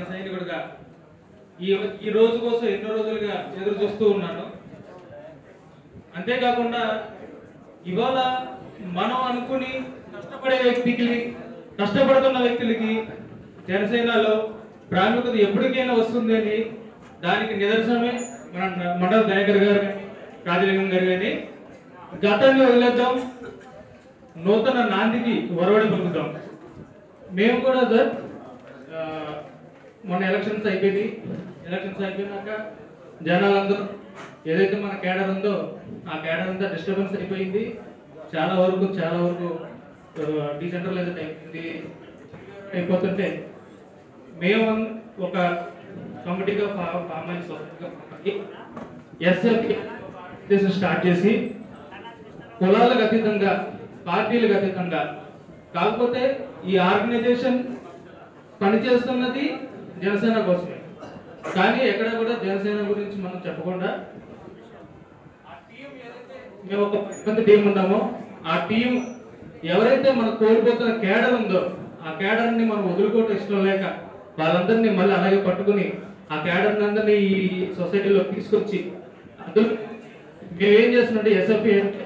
సైనికుడిగా ఈ ఈ రోజు కోసం ఎన్నో రోజులుగా ఎదురు చూస్తూ ఉన్నాను అంతేకాకుండా ఇవాళ మనం అనుకుని కష్టపడే వ్యక్తికి కష్టపడుతున్న వ్యక్తులకి జనసేనలో ప్రాముఖ్యత ఎప్పటికైనా వస్తుంది అని దానికి నిదర్శనమే మన మండల దయాకర్ గారు కానీ రాజలింగం గారు కానీ గతాన్ని వదిలేద్దాం నూతన నాందికి ఒరవడి పొందుతాం మేము కూడా సార్ ఆ, మొన్న ఎలక్షన్స్ అయిపోయింది ఎలక్షన్స్ అయిపోయినాక జనాలందరూ ఏదైతే మన కేడర్ ఉందో ఆ కేడర్ అంతా డిస్టర్బెన్స్ అయిపోయింది చాలా వరకు చాలా వరకు డీసెంట్రలైజ్డ్ అయిపోయింది అయిపోతుంటే మేము ఒక కమిటీగా ఫామ్ అయి ఎస్ఎల్కి స్టార్ట్ చేసి కులాలకు అతీతంగా పార్టీలకు అతీతంగా కాకపోతే ఈ ఆర్గనైజేషన్ పనిచేస్తున్నది జనసేన కోసమే కానీ ఎక్కడ కూడా జనసేన గురించి మనం చెప్పకుండా ఆ టీం ఏదైతే మేము ఒక మంది టీం ఉన్నామో ఆ టీం ఎవరైతే మన కోల్పోతున్న కేడర్ ఉందో ఆ కేడర్ని మనం వదులుకోవటం ఇష్టం లేక వాళ్ళందరినీ మళ్ళీ అలాగే పట్టుకుని ఆ కేడర్ని అందరినీ ఈ సొసైటీలో తీసుకొచ్చి అందులో మేము ఏం చేస్తున్నాంటే ఎస్ఎఫ్ఐ అంటే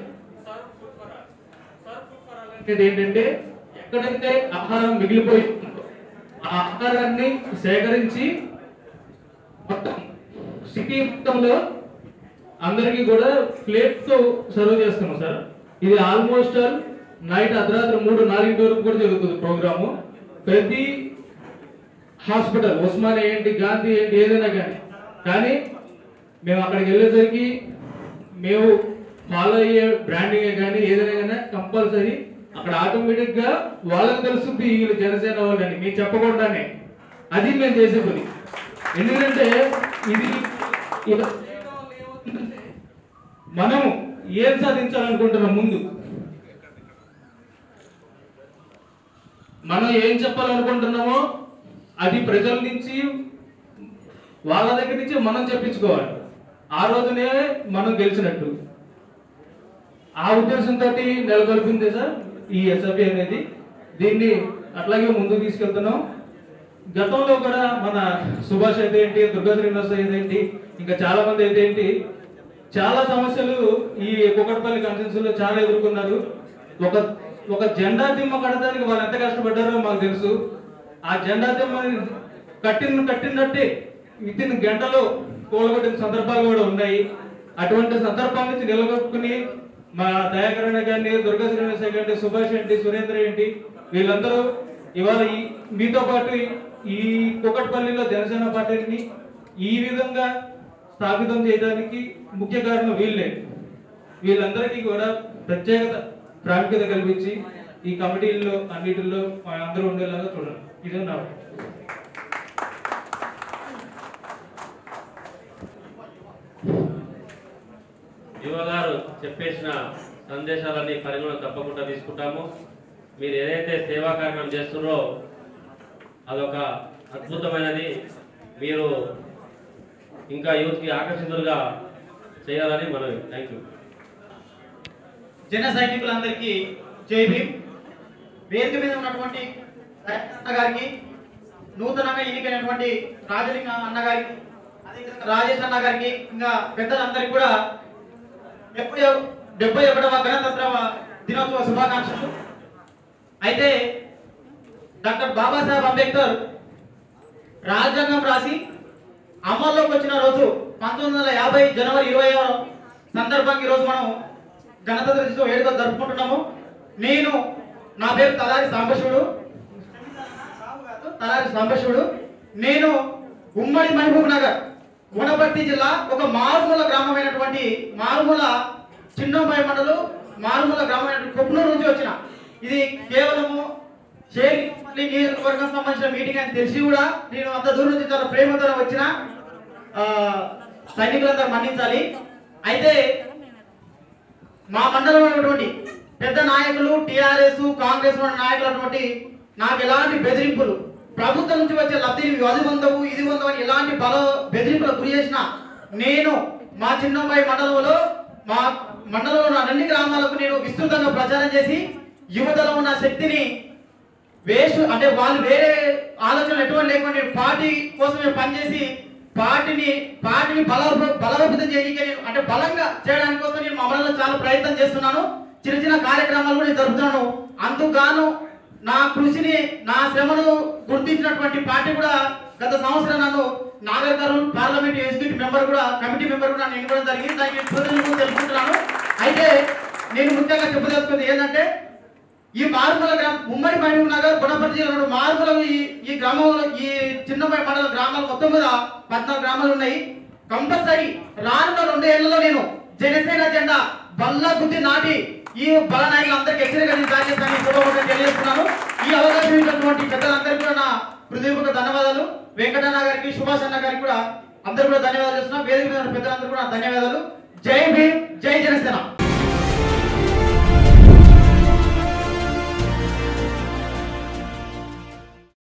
అనేది ఏంటంటే ఎక్కడైతే ఆహారం మిగిలిపోయి ఉందో, ఆ ఆహారాన్ని సేకరించి మొత్తం సిటీ మొత్తంలో అందరికీ కూడా ప్లేట్ తో సర్వ్ చేస్తున్నాం సార్ ఇది ఆల్మోస్ట్ ఆల్ నైట్ అర్ధరాత్రి మూడు నాలుగింటి వరకు కూడా జరుగుతుంది ప్రోగ్రాము ప్రతి హాస్పిటల్ ఉస్మానియా ఏంటి గాంధీ ఏంటి ఏదైనా కానీ కానీ మేము అక్కడికి వెళ్ళేసరికి మేము ఫాలో అయ్యే బ్రాండింగ్ కానీ ఏదైనా కానీ కంపల్సరీ అక్కడ ఆటోమేటిక్ గా వాళ్ళకి తెలుస్తుంది వీళ్ళు జనసేన వాళ్ళని మేము చెప్పకుండానే అది మేము చేసే పని ఎందుకంటే ఇది ఇలా చేయడం వల్ల ఏమవుతుందంటే మనం ఏం సాధించాలనుకుంటున్నాం ముందు మనం ఏం చెప్పాలనుకుంటున్నామో అది ప్రజల నుంచి వాళ్ళ దగ్గర నుంచి మనం చెప్పించుకోవాలి ఆ రోజునే మనం గెలిచినట్టు ఆ ఉద్దేశంతో నెలకొల్పింది సార్ ఈ ఎస్ఎఫ్ఐ అనేది దీన్ని అట్లాగే ముందుకు తీసుకెళ్తున్నాం గతంలో కూడా మన సుభాష్ అయితే ఏంటి దుర్గా శ్రీనివాస్ అయితే ఏంటి ఇంకా చాలా మంది అయితే ఏంటి చాలా సమస్యలు ఈ కుకట్పల్లి కాన్స్టిట్యూన్సీ లో చాలా ఎదుర్కొన్నారు ఒక ఒక జెండా దిమ్మ కట్టడానికి వాళ్ళు ఎంత కష్టపడ్డారో మాకు తెలుసు ఆ జెండా దిమ్మని కట్టిన కట్టినట్టే విత్ ఇన్ గంటలో కూలగొట్టిన సందర్భాలు కూడా ఉన్నాయి అటువంటి సందర్భాల నుంచి నిలబెట్టుకుని మా దయాకరణ గారిని దుర్గా శ్రీనివాస గారిని సుభాష్ ఏంటి సురేంద్ర ఏంటి వీళ్ళందరూ ఇవాళ ఈ మీతో పాటు ఈ కుకట్పల్లిలో జనసేన పార్టీని ఈ విధంగా స్థాపితం చేయడానికి ముఖ్య కారణం వీళ్ళే వీళ్ళందరికీ కూడా ప్రత్యేకత ప్రాముఖ్యత కల్పించి ఈ కమిటీల్లో అన్నిటిల్లో అందరూ ఉండేలాగా చూడండి ఇదే నా యువ గారు చెప్పేసిన సందేశాలన్నీ పరిగణన తప్పకుండా తీసుకుంటాము మీరు ఏదైతే సేవా కార్యక్రమం చేస్తున్నారో అదొక అద్భుతమైనది మీరు ఇంకా యూత్కి ఆకర్షితులుగా చేయాలని మనం థ్యాంక్ యూ జన సైనికులందరికీ జై భీమ్ వేదిక మీద ఉన్నటువంటి అన్న గారికి నూతనంగా ఎన్నికైనటువంటి రాజలింగ అన్న గారికి అదేవిధంగా రాజేష్ అన్న గారికి ఇంకా పెద్దలందరికీ కూడా డెబ్బై డెబ్బై ఒకటవ గణతంత్ర దినోత్సవ శుభాకాంక్షలు అయితే డాక్టర్ బాబాసాహెబ్ అంబేద్కర్ రాజ్యాంగం రాసి అమల్లోకి వచ్చిన రోజు పంతొమ్మిది వందల యాభై జనవరి ఇరవై ఆరు సందర్భంగా ఈరోజు మనం గణతంత్ర దినోత్సవ వేడుక జరుపుకుంటున్నాము నేను నా పేరు తలారి సాంబశివుడు తలారి సాంబశివుడు నేను ఉమ్మడి మహబూబ్ నగర్ గుణపర్తి జిల్లా ఒక మారుమూల గ్రామమైనటువంటి మారుమూల చిన్నబాయి మండలం మారుమూల గ్రామమైనటువంటి కొప్పునూరు నుంచి వచ్చిన ఇది కేవలము షేర్పల్లి నియోజకవర్గం సంబంధించిన మీటింగ్ అని తెలిసి కూడా నేను అంత దూరం నుంచి చాలా ప్రేమతో వచ్చిన ఆ, సైనికులందరూ మన్నించాలి అయితే మా మండలంలో ఉన్నటువంటి పెద్ద నాయకులు టిఆర్ఎస్ కాంగ్రెస్ ఉన్న నాయకులు అటువంటి నాకు ఎలాంటి బెదిరింపులు ప్రభుత్వం నుంచి వచ్చే లబ్ధిని ఇవి అది పొందవు ఇది పొందవు అని ఎలాంటి బల బెదిరింపులకు గురి చేసిన నేను మా చిన్నమ్మాయి మండలంలో మా మండలంలో ఉన్న అన్ని గ్రామాలకు నేను విస్తృతంగా ప్రచారం చేసి యువతలో ఉన్న శక్తిని వేస్ట్ అంటే వాళ్ళు వేరే ఆలోచనలు ఎటువంటి లేకుండా నేను పార్టీ కోసమే పనిచేసి పార్టీని పార్టీని బల బలోపేతం చేయడానికి నేను అంటే బలంగా చేయడానికి కోసం నేను మమ్మల్ని చాలా ప్రయత్నం చేస్తున్నాను చిన్న చిన్న కార్యక్రమాలు కూడా నేను జరుపుతున్నాను అందుకు నా కృషిని నా శ్రమను గుర్తించినటువంటి పార్టీ కూడా గత సంవత్సరం నన్ను Nagar Kurnool parliament executive member కూడా కమిటీ మెంబర్ కూడా నేను ఎన్నుకోవడం జరిగింది దానికి కృతజ్ఞతలు తెలుపుకుంటున్నాను అయితే నేను ముఖ్యంగా చెప్పదలుచుకుంది ఏంటంటే ఈ మార్మల గ్రామం ఉమ్మడి మహబూబ్ నగర్ గుణపతి జిల్లాలో మార్మల ఈ ఈ గ్రామంలో ఈ చిన్నపై మండల గ్రామాలు మొత్తం మీద పద్నాలుగు గ్రామాలు ఉన్నాయి కంపల్సరీ రానున్న రెండు ఏళ్లలో నేను జనసేన జెండా బల్ల గుద్ది నాటి ఈ బల నాయకులందరికీ హెచ్చరిక చేస్తానని శుభముగా తెలియజేస్తున్నాను ఈ అవకాశం ఇచ్చినటువంటి పెద్దలందరికీ కూడా నా హృదయపూర్వక ధన్యవాదాలు వెంకటన్న గారికి సుభాష్ అన్న గారికి కూడా అందరూ కూడా ధన్యవాదాలు చేస్తున్నాం వేదిక మీద ఉన్న పెద్దలందరూ కూడా ధన్యవాదాలు జై భీమ్ జై జనసేన